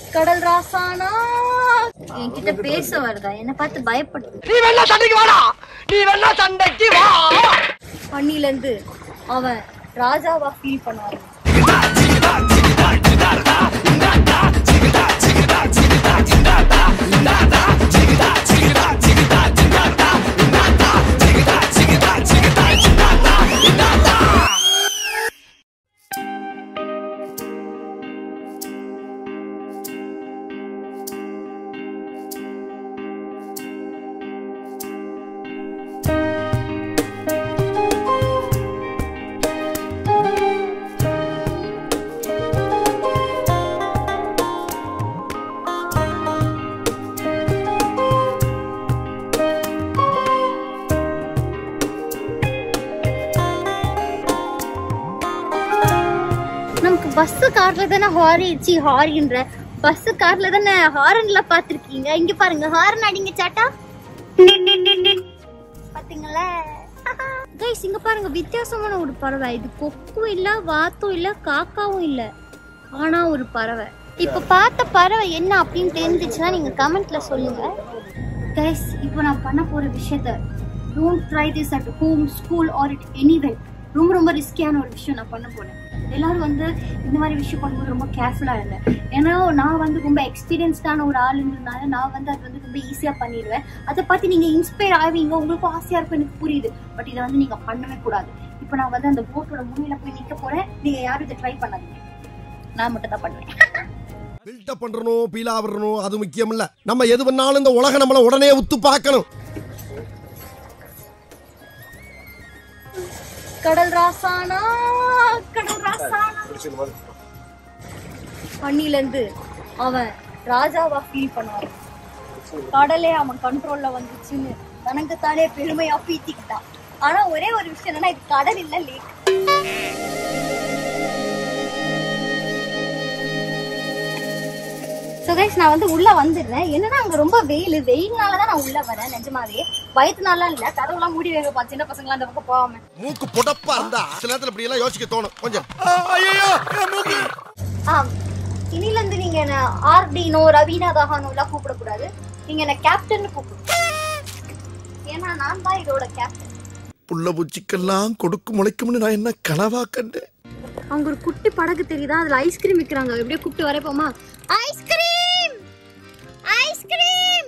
கடல் ராசானா என்கிட்ட பேச வருதா என்ன பார்த்து பயப்படுது நீ வேணா சண்டைக்கு வாடா நீ வேணா சண்டைக்கு வா பண்ணில இருந்து அவன் ராஜாவா ஃபீல் பண்ணாரு நமக்கு பஸ் கார்ல தானே ஹாரி சி ஹாரின்ற பஸ் கார்ல தானே ஹாரன்ல பாத்திருக்கீங்க இங்க பாருங்க ஹாரன் அடிங்க சாட்டா பாத்தீங்களா கைஸ் இங்க பாருங்க வித்தியாசமான ஒரு பறவை இது கொக்கும் இல்ல வாத்தும் இல்ல காக்காவும் இல்ல ஆனா ஒரு பறவை இப்ப பார்த்த பறவை என்ன அப்படின்னு தெரிஞ்சிச்சுன்னா நீங்க கமெண்ட்ல சொல்லுங்க கைஸ் இப்போ நான் பண்ண போற விஷயத்த don't try this at home school or it anyway ரொம்ப ரொம்ப ரிஸ்கியான ஒரு விஷயம் நான் பண்ண போறேன் எல்லாரும் வந்து இந்த மாதிரி விஷயம் பண்ணும்போது ரொம்ப கேர்ஃபுல்லா இருந்தேன் ஏன்னா நான் வந்து ரொம்ப எக்ஸ்பீரியன்ஸ்டான ஒரு ஆளுன்றதுனால நான் வந்து அது வந்து ரொம்ப ஈஸியா பண்ணிடுவேன் அதை பார்த்து நீங்க இன்ஸ்பயர் ஆவீங்க உங்களுக்கும் ஆசையா இருக்கும் எனக்கு புரியுது பட் இதை வந்து நீங்க பண்ணவே கூடாது இப்போ நான் வந்து அந்த போட்டோட முன்னில போய் நிக்க போறேன் நீங்க யாரும் இதை ட்ரை பண்ணாதீங்க நான் மட்டும் தான் பண்ணுவேன் பில்டப் பண்றணும் பீலா விடணும் அது முக்கியம் இல்ல நம்ம எது பண்ணாலும் இந்த உலகம் நம்மள உடனே உத்து பார்க்கணும் கடல் ராசானா கடல் ராசானா பண்ணில இருந்து அவன் ராஜாவா ஃபீல் பண்ணாரு கடலே அவன் கண்ட்ரோல்ல வந்துச்சுன்னு தனக்கு தானே பெருமையா பீத்திக்கிட்டான் ஆனா ஒரே ஒரு விஷயம் என்னன்னா இது கடல் இல்ல லேக் ஸோ கைஸ் நான் வந்து உள்ள வந்துடுறேன் என்னன்னா அங்க ரொம்ப வெயில் வெயில்னால தான் நான் உள்ள வரேன் நிஜமாவே பயத்தினாலாம் இல்ல கதவுலாம் மூடி வைக்கப்பா சின்ன பசங்களாம் அந்த பக்கம் போகாம மூக்கு புடப்பா இருந்தா சில நேரத்துல இப்படி எல்லாம் யோசிக்க தோணும் கொஞ்சம் ஆம் இனில இருந்து நீங்க என்ன ஆர்டினோ ரவீனா தஹானோ எல்லாம் கூப்பிடக்கூடாது நீங்க என்ன கேப்டன் கூப்பிடணும் ஏன்னா நான் தான் இதோட கேப்டன் புள்ள பூச்சிக்கெல்லாம் கொடுக்கு முளைக்கும்னு நான் என்ன கனவா கண்டேன் அங்க ஒரு குட்டி படகு தெரியுதா அதுல ஐஸ்கிரீம் விக்கிறாங்க எப்படியே கூப்பிட்டு வர போமா ice cream ice cream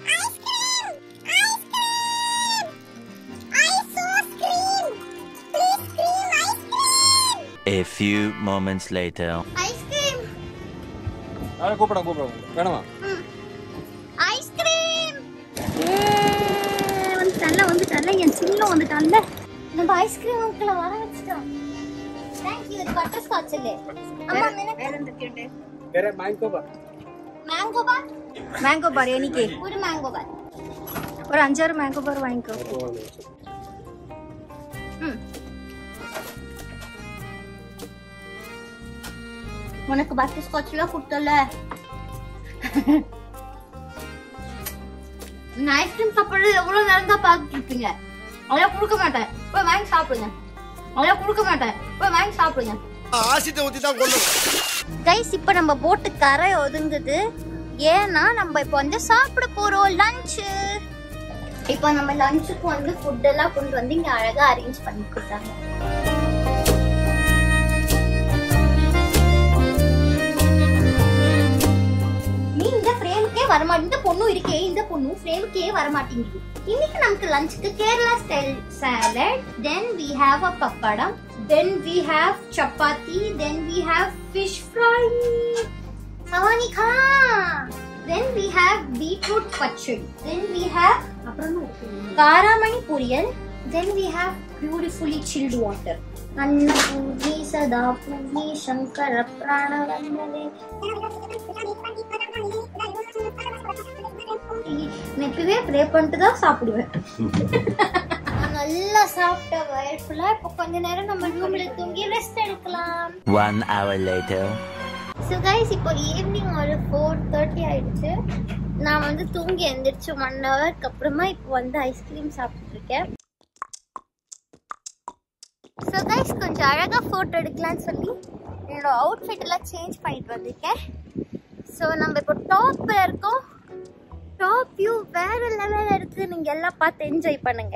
A few moments later. Ice cream அவனை கூப்பிட கூப்பிட வேணாமா ஐஸ்கிரீம் வந்துட்டான்ல வந்துட்டான்ல என் சின்னம் வந்துட்டான்ல நம்ம ஐஸ்கிரீம் அங்கிள வர வச்சுட்டோம் தேங்க்யூ இது பட்டர் ஸ்காட்ச் இல்ல அம்மா எனக்கு ಬೇರೆ ಮ್ಯಾಂಗೋ ಬಾ மேங்கோ பார் மேங்கோ பார் எனக்கு ஒரு மேங்கோ பார் ஒரு அஞ்சாறு மேங்கோ பார் வாங்கிக்கோ ம். உனக்கு பட்டர் ஸ்காட்ச்லாம் கொடுத்தல நான் ஐஸ்கிரீம் சாப்பிடுறது எவ்வளவு நேரம் தான் பார்த்துட்டு இருப்பீங்க அதெல்லாம் கொடுக்க மாட்டேன் போய் வாங்கி சாப்பிடுங்க அதெல்லாம் கொடுக்க மாட்டேன் போய் வாங்கி சாப்பிடுங்க ஆசிட்ட ஊத்தி தான் கொள்ளும் கைஸ் இப்போ நம்ம போட்டு கரை ஒதுங்குது ஏன்னா நம்ம இப்போ வந்து சாப்பிட போறோம் லஞ்ச் இப்போ நம்ம லஞ்சுக்கு வந்து ஃபுட் எல்லாம் கொண்டு வந்து இங்க அழகா அரேஞ்ச் பண்ணி கொடுத்தாங்க நீ இந்த ஃப்ரேமுக்கே வரமாட்டேங்க இந்த பொண்ணும் இருக்கே இந்த பொண்ணும் ஃப்ரேமுக்கே வரமாட்டேங்குது இன்னைக்கு நமக்கு லஞ்சுக்கு Kerala style salad then we have a pappadam then we have chapati then we have fish fry சவானி கா then we have beetroot pachadi then we have அப்புறம் காராமணி பொரியல் then we have beautifully chilled water அன்னபூர்ணி சதா பூர்ணி சங்கர பிராணவந்தனே நான் இப்பவே ப்ரே பண்ணிட்டு தான் சாப்பிடுவேன் நான் நல்லா சாப்பிட்ட வயர் ஃபுல்லா இப்போ கொஞ்ச நேரம் நம்ம ரூம்ல தூங்கி ரெஸ்ட் எடுக்கலாம் One hour later. So guys இப்போ ஈவினிங் ஒரு ஃபோர் தேர்ட்டி ஆயிடுச்சு நான் வந்து தூங்கி எந்திரிச்சு ஒன் ஹவருக்கு அப்புறமா இப்போ வந்து ஐஸ்கிரீம் சாப்பிட்டு இருக்கேன் ஸோ கைஸ் கொஞ்சம் அழகாக ஃபோட்டோ எடுக்கலாம்னு சொல்லி என்னோட அவுட்ஃபிட் எல்லாம் சேஞ்ச் பண்ணிட்டு வந்திருக்கேன் ஸோ நம்ம இப்போ டாப்ல இருக்கோம் டாப் வியூ வேற லெவல்ல இருக்கு நீங்க எல்லாம் பார்த்து என்ஜாய் பண்ணுங்க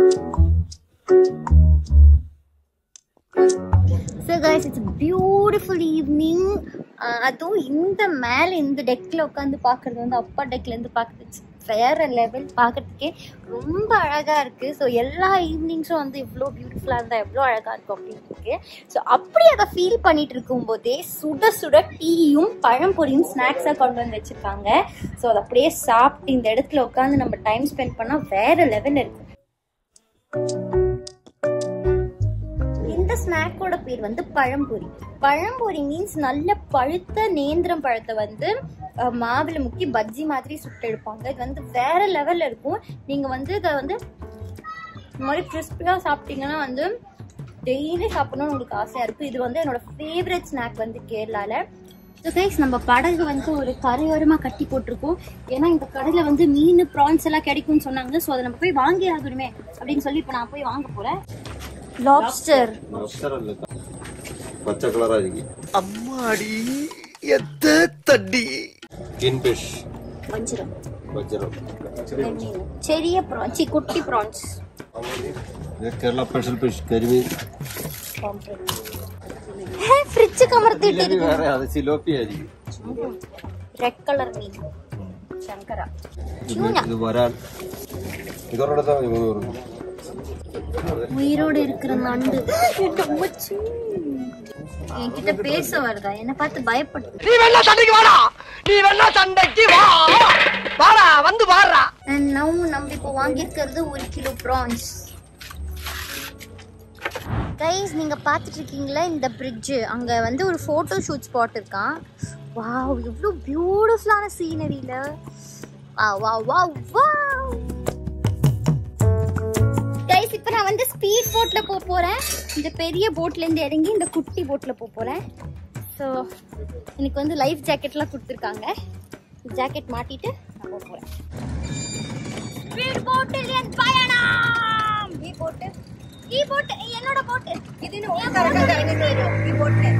so guys it's beautiful evening அதுவும் இந்த மேலே இந்த டெக்கில் உட்காந்து பார்க்குறது வந்து அப்பா டெக்லேருந்து பார்க்குறது வேற லெவல் பார்க்கறதுக்கே ரொம்ப அழகாக இருக்குது ஸோ எல்லா ஈவினிங்ஸும் வந்து இவ்வளோ பியூட்டிஃபுல்லாக இருந்தால் எவ்வளோ அழகாக இருக்கும் அப்படின்னு இருக்கு ஸோ அப்படி அதை ஃபீல் பண்ணிட்டு இருக்கும்போதே சுட சுட டீயும் பழம்பொரியும் ஸ்நாக்ஸாக கொண்டு வந்து வச்சுருக்காங்க ஸோ அதை அப்படியே சாப்பிட்டு இந்த இடத்துல உட்காந்து நம்ம டைம் ஸ்பெண்ட் பண்ணால் வேற லெவல் இருக்கும் இந்த ஸ்நாக்கோட பேர் வந்து பழம்பொரி பழம்பொரி மீன்ஸ் நல்ல பழுத்த நேந்திரம் பழத்தை வந்து அஹ், மாவுல முக்கி பஜ்ஜி மாதிரி சுட்டு எடுப்பாங்க இது வந்து வேற லெவல்ல இருக்கும் நீங்க வந்து இதை வந்து இந்த மாதிரி கிறிஸ்பியா சாப்பிட்டீங்கன்னா வந்து டெய்லி சாப்பிடணும்னு உங்களுக்கு ஆசையா இருக்கும் இது வந்து என்னோட ஃபேவரட் ஸ்நாக் வந்து கேரளால ஸோ கைஸ் நம்ம படகு வந்து ஒரு கரையோரமாக கட்டி போட்டிருக்கோம் ஏன்னா இந்த கடையில் வந்து மீன் ப்ரான்ஸ் எல்லாம் கிடைக்கும்னு சொன்னாங்க ஸோ அதை நம்ம போய் வாங்கி ஆகணுமே அப்படின்னு சொல்லி இப்போ நான் போய் வாங்க போகிறேன் லாப்ஸ்டர் பச்சை கலரா இருக்கு அம்மாடி எத்த தட்டி கின் ஃபிஷ் வஞ்சிரம் வஜ்ரம் ചെറിയ പ്രോൺസ് കുട്ടി പ്രോൺസ് ഇത് Kerala special fish karimeen fridge കമർത്തിട്ട് ജിലേബി വേറെ അത് സിലോപ്പി ആയിരിക്കും റെഡ് കളർ മീൻ ശങ്കര ഇത് ഇത് വരാൻ ഇതോടെ മുന്നൂറ് உயிரோட இருக்கிற நண்டு என் அம்மச்சி. என்கிட்ட பேச வருதா என்ன பார்த்து பயப்படுது நீ வேணா சண்டைக்கு வாடா நீ வேணா சண்டைக்கு வா வாடா வந்து வாடுறா அண்ட் நவ் நம்ம இப்போ வாங்கியிருக்கிறது ஒரு கிலோ ப்ரான்ஸ் கைஸ் நீங்க பார்த்துட்டு இருக்கீங்களா இந்த பிரிட்ஜ் அங்க வந்து ஒரு ஃபோட்டோ ஷூட் ஸ்பாட் இருக்கான் வாவ் எவ்வளோ பியூட்டிஃபுல்லான சீனரியில வா வா வா கைஸ் இப்போ நான் வந்து ஸ்பீட் போட்ல போக போறேன் இந்த பெரிய போட்ல இருந்து இறங்கி இந்த குட்டி போட்ல போக போறேன் ஸோ எனக்கு வந்து லைஃப் ஜாக்கெட்லாம் கொடுத்துருக்காங்க ஜாக்கெட் மாட்டிட்டு நான் போக போறேன் ஸ்பீட் போட்டில் என் பயணம் ഈ ബോട്ട് ഈ ബോട്ട് എന്നോட ബോട്ട് ഇതിന് ഈ ബോട്ട്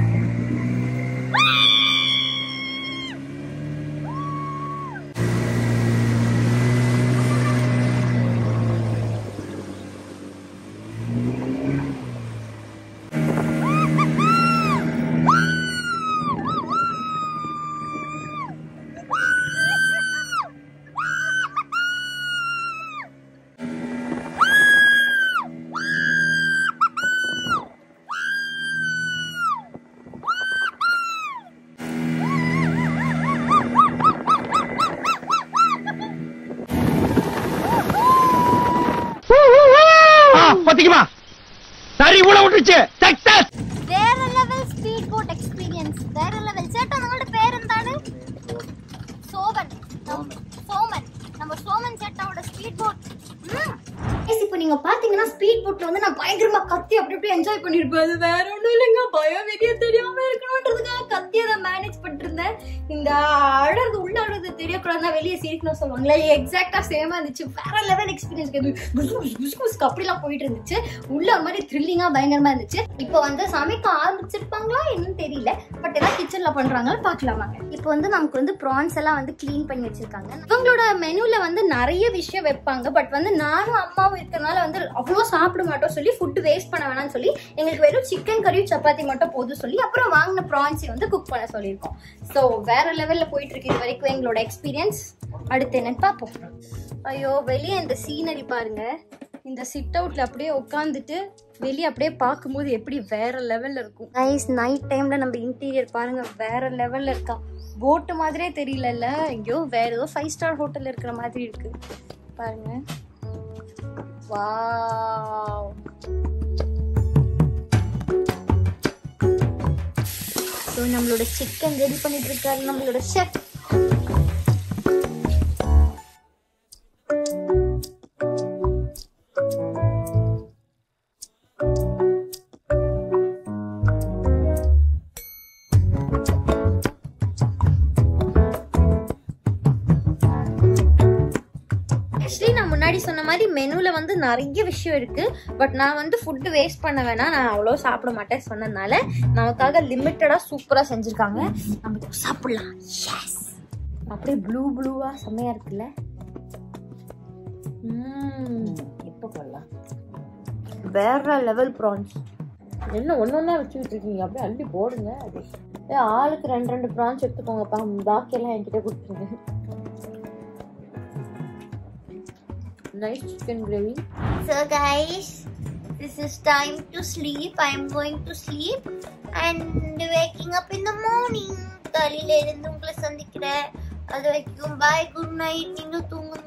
பத்திக்குமா சரி உள்ள விட்டுச்சு சக்சஸ் വേറെ ലെവൽ സ്പീഡ് ബോട്ട് എക്സ്പീരിയൻസ് വേറെ ലെവൽ ചേട്ടാ നിങ്ങളുടെ പേരെന്താണ് സോമൻ சோமன் நம்ம சோமன் சேட்டாவோட ஸ்பீட் போட் இப்போ நீங்க பாத்தீங்கன்னா ஸ்பீட் போட்ல வந்து நான் பயங்கரமா கத்தி அப்படி அப்படி என்ஜாய் பண்ணிருப்பேன் அது வேற ஒண்ணும் இல்லைங்க பயம் வெளியே தெரியாம இருக்கணும்ன்றதுக்காக கத்தி அதை மேனேஜ் பண்ணிருந்தேன் இந்த அழகு உள்ள அழுது தெரியக்கூடாதுன்னா வெளியே சிரிக்கணும் சொல்லுவாங்களே எக்ஸாக்டா சேமா இருந்துச்சு வேற லெவல் எக்ஸ்பீரியன்ஸ் புஸ்கு அப்படிலாம் போயிட்டு இருந்துச்சு உள்ள ஒரு மாதிரி த்ரில்லிங்கா பயங்கரமா இருந்துச்சு இப்போ வந்து சமைக்க ஆரம்பிச்சிருப்பாங்களா என்னன்னு தெரியல பட் ஏதாவது கிச்சன்ல பண்றாங்கன்னு பார்க்கலாம் வாங்க இப்போ வந்து நமக்கு வந்து ப்ரான்ஸ் எல்லாம் வந்து க்ளீன் பண்ணி வச்சிருக்காங்க இவங்களோட மெனுல வந்து நிறைய விஷயம் வைப்பாங்க பட் வந்து நானும் அம்மாவும் இருக்கறனால வந்து அவ்வளோ சாப்பிட மாட்டோம் சொல்லி ஃபுட் வேஸ்ட் பண்ண வேணாம்னு சொல்லி எங்களுக்கு வெறும் சிக்கன் கறி சப்பாத்தி மட்டும் போதும் சொல்லி அப்புறம் வாங்கின ப்ரான்ஸை வந்து குக் பண்ண சொல்லியிருக்கோம் ஸோ வேற லெவல்ல போயிட்டு இருக்கு இது வரைக்கும் எங்களோட எக்ஸ்பீரியன்ஸ் அடுத்து என்னன்னு பார்ப்போம் ஐயோ வெளியே இந்த சீனரி பாருங்க இந்த சிட் அவுட்ல அப்படியே உட்காந்துட்டு வெளியே அப்படியே பார்க்கும்போது எப்படி வேற லெவல்ல இருக்கும் நைஸ் நைட் டைம்ல நம்ம இன்டீரியர் பாருங்க வேற லெவல்ல இருக்கா போட்டு மாதிரியே தெரியலல்ல எங்கேயோ வேற ஏதோ ஃபைவ் ஸ்டார் ஹோட்டல்ல இருக்கிற மாதிரி இருக்கு பாருங்க வாவ் ஸோ நம்மளோட சிக்கன் ரெடி பண்ணிட்டு இருக்காரு நம்மளோட ஷெஃப் ஆக்சுவலி நான் முன்னாடி சொன்ன மாதிரி மெனுல வந்து நிறைய விஷயம் இருக்கு பட் நான் வந்து ஃபுட் வேஸ்ட் பண்ண வேணாம் நான் அவ்வளோ சாப்பிட மாட்டேன் சொன்னதுனால நமக்காக லிமிட்டடா சூப்பரா செஞ்சிருக்காங்க நம்ம இப்போ சாப்பிடலாம் எஸ் அப்படியே ப்ளூ ப்ளூவா செம்மையா இருக்குல்ல ம், எப்போ பண்ணலாம் வேற லெவல் ப்ரான்ஸ் என்ன ஒன்று ஒன்றா வச்சுக்கிட்டு இருக்கீங்க அப்படியே அள்ளி போடுங்க அது ஏ ஆளுக்கு ரெண்டு ரெண்டு ப்ரான்ஸ் எடுத்துக்கோங்கப்பா பாக்கியெல்லாம் என்கிட்ட கொடுத்துருங்க nice chicken gravy So guys, this is time to sleep. I'm going to sleep and waking up in the morning. காலையில இருந்து உங்களை சந்திக்கிறேன் அது வரைக்கும் பாய் குட் நைட் நீங்க தூங்குங்க